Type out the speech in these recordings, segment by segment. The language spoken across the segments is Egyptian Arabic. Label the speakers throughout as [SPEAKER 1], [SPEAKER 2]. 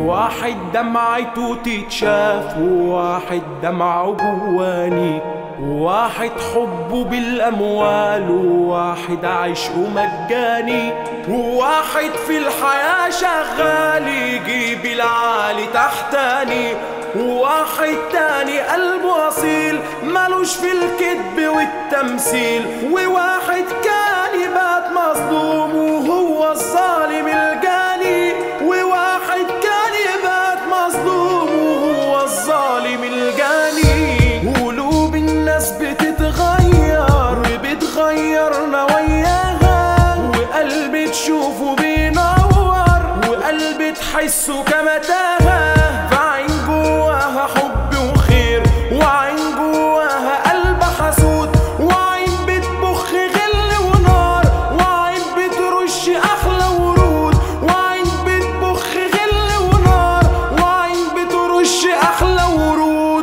[SPEAKER 1] واحد دمعته تتشاف وواحد دمعه جواني واحد حبه بالأموال وواحد عشقه مجاني وواحد في الحياة شغال يجيب العالي تحتاني وواحد تاني قلبه أصيل ملوش في الكذب والتمثيل وواحد كان يبات مظلوم وهو الظالم الجاني وواحد كان يبات مظلوم وهو الظالم الجاني قلوب الناس بتتغير وبتغيرنا وياها وقلبي تشوفه بينور وقلبي تحسه كمتاهة فعين جواها حب وخير وعين جواها قلب حسود وعين بتبخ غل ونار وعين بترش احلى ورود وعين بتبخ غل ونار وعين بترش احلى ورود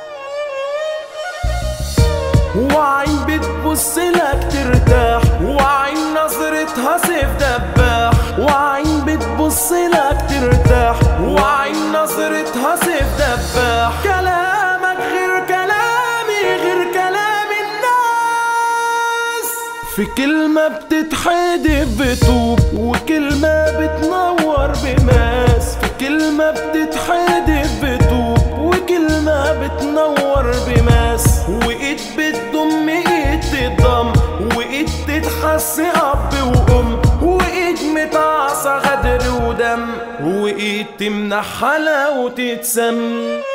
[SPEAKER 1] وعين بتبص لك ترتاح وعين نظرتها سيف دباح وعين بتبص لك ترتاح وعين نظرتها سيف دباح كلامك غير كلامي غير كلام الناس في كلمة بتتحدف بطوب وكلمة بتنور بماس في كلمة بتتحدف بطوب وكلمة بتنور بماس وإيد بتضم إيد تضم وإيد تتحس أب وأم وإيد متعصى غدر ودم وإيد تمنح حلاوة تتسم